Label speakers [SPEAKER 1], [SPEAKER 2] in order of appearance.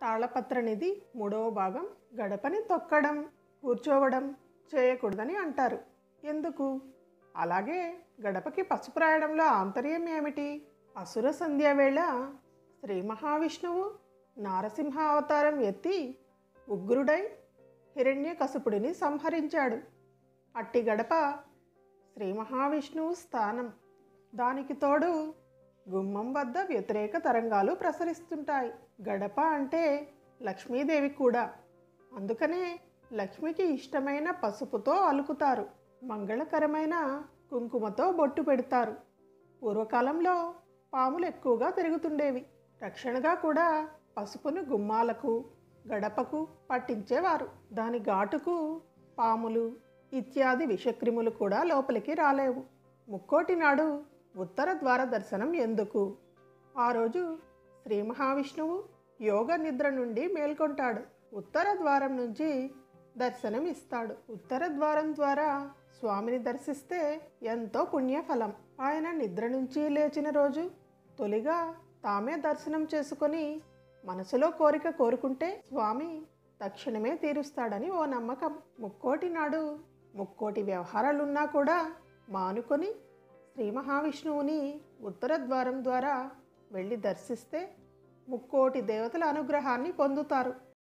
[SPEAKER 1] తాళపత్రనిధి మూడవ భాగం గడపని తొక్కడం కూర్చోవడం చేయకూడదని అంటారు ఎందుకు అలాగే గడపకి పసుపు రాయడంలో ఆంతర్యం ఏమిటి అసుర సంధ్య వేళ శ్రీ మహావిష్ణువు నారసింహ అవతారం ఎత్తి ఉగ్రుడై హిరణ్యకశపుడిని సంహరించాడు అట్టి గడప శ్రీ మహావిష్ణువు స్థానం దానికి తోడు గుమ్మం వద్ద వ్యతిరేక తరంగాలు ప్రసరిస్తుంటాయి గడప అంటే లక్ష్మీదేవి కూడా అందుకనే లక్ష్మికి ఇష్టమైన పసుపుతో అలుకుతారు మంగళకరమైన కుంకుమతో బొట్టు పెడతారు పూర్వకాలంలో పాములు ఎక్కువగా తిరుగుతుండేవి రక్షణగా కూడా పసుపును గుమ్మాలకు గడపకు పట్టించేవారు దాని ఘాటుకు పాములు ఇత్యాది విషక్రిములు కూడా లోపలికి రాలేవు ముక్కోటి నాడు ఉత్తర ద్వార దర్శనం ఎందుకు ఆ రోజు శ్రీ మహావిష్ణువు యోగ నిద్ర నుండి మేల్కొంటాడు ఉత్తర ద్వారం నుంచి దర్శనం ఇస్తాడు ఉత్తర ద్వారం ద్వారా స్వామిని దర్శిస్తే ఎంతో పుణ్యఫలం ఆయన నిద్ర నుంచి లేచిన రోజు తొలిగా తామే దర్శనం చేసుకొని మనసులో కోరిక కోరుకుంటే స్వామి తక్షణమే తీరుస్తాడని ఓ నమ్మకం ముక్కోటి నాడు ముక్కోటి వ్యవహారాలున్నా కూడా మానుకొని శ్రీ మహావిష్ణువుని ఉత్తర ద్వారం ద్వారా వెళ్ళి దర్శిస్తే ముక్కోటి దేవతల అనుగ్రహాన్ని పొందుతారు